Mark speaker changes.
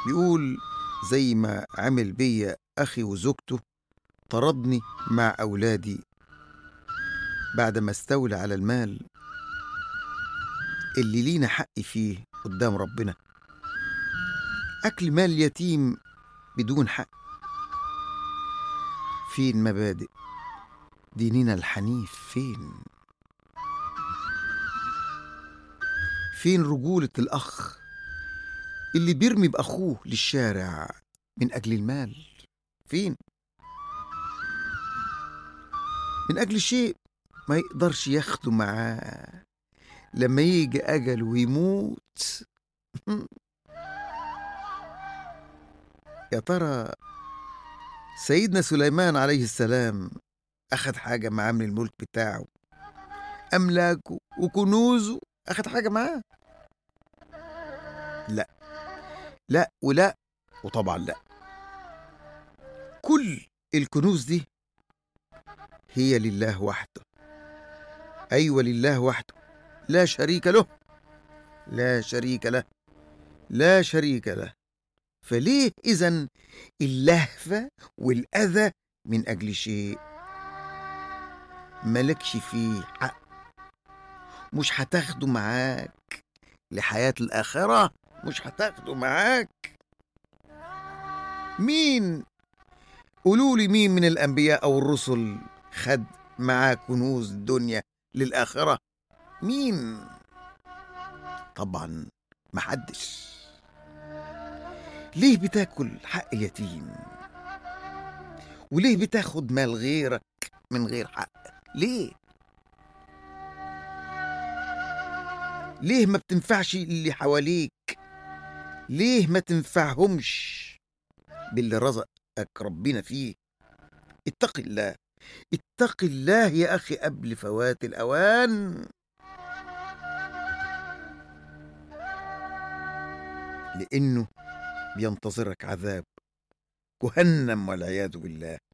Speaker 1: بيقول زي ما عمل بيا أخي وزوجته طردني مع أولادي بعد ما استولى على المال اللي لينا حق فيه قدام ربنا أكل مال يتيم بدون حق فين مبادئ ديننا الحنيف فين فين رجولة الأخ اللي بيرمي بأخوه للشارع من أجل المال فين من أجل شيء ما يقدرش ياخده معاه لما يجي أجله ويموت يا ترى سيدنا سليمان عليه السلام أخد حاجة معاه من الملك بتاعه أملاكه وكنوزه أخد حاجة معاه لا لا ولا وطبعا لا كل الكنوز دي هي لله وحده أيوة لله وحده لا شريك له لا شريك له لا شريك له فليه إذا اللهفة والأذى من أجل شيء ملكش فيه حق مش هتاخده معاك لحياة الآخرة مش هتاخده معاك مين قولوا لي مين من الأنبياء أو الرسل خد معاه كنوز الدنيا للآخرة مين طبعا محدش ليه بتاكل حق اليتيم وليه بتاخد مال غيرك من غير حق ليه ليه ما بتنفعش اللي حواليك ليه ما تنفعهمش باللي رزقك ربنا فيه اتق الله اتق الله يا أخي قبل فوات الأوان لأنه بينتظرك عذاب جهنم والعياذ بالله